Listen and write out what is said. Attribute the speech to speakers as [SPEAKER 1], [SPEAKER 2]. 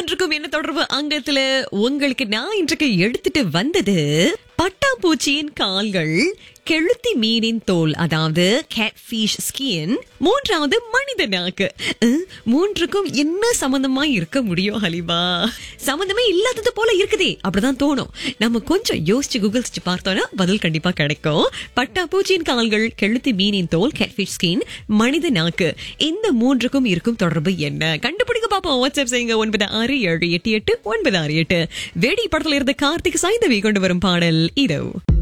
[SPEAKER 1] மூன்றுக்கும் என்ன தொடர்பு அங்கத்துல உங்களுக்கு நான் இன்றைக்கு எடுத்துட்டு வந்தது பட்டாம்பூச்சியின் கால்கள் கெளுத்தி மீனின் தோல் அதாவது கேட்ஃபிஷ் ஸ்கின் மூன்றாவது மனித நாக்கு அஹ், மூன்றுக்கும் என்ன சம்பந்தமா இருக்க முடியும் ஹலிமா சம்பந்தமே இல்லாதது போல இருக்குதே அப்படிதான் தோணும் நம்ம கொஞ்சம் யோசிச்சு கூகுள்ஸ் பார்த்தோம்னா பதில் கண்டிப்பா கிடைக்கும் பட்டாம்பூச்சியின் கால்கள் கெளுத்தி மீனின் தோல் கேட்ஃபிஷ் ஸ்கின் மனித நாக்கு இந்த மூன்றுக்கும் இருக்கும் தொடர்பு என்ன கண்டுபிடிக்க பாப்போம் வாட்ஸ்அப் செய்யுங்க ஒன்பது ஆறு ஏழு எட்டு எட்டு ஒன்பது ஆறு எட்டு வெடி படத்துல இருந்த கார்த்திக் சாய்ந்தவி கொண்டு வரும் பாடல் இதோ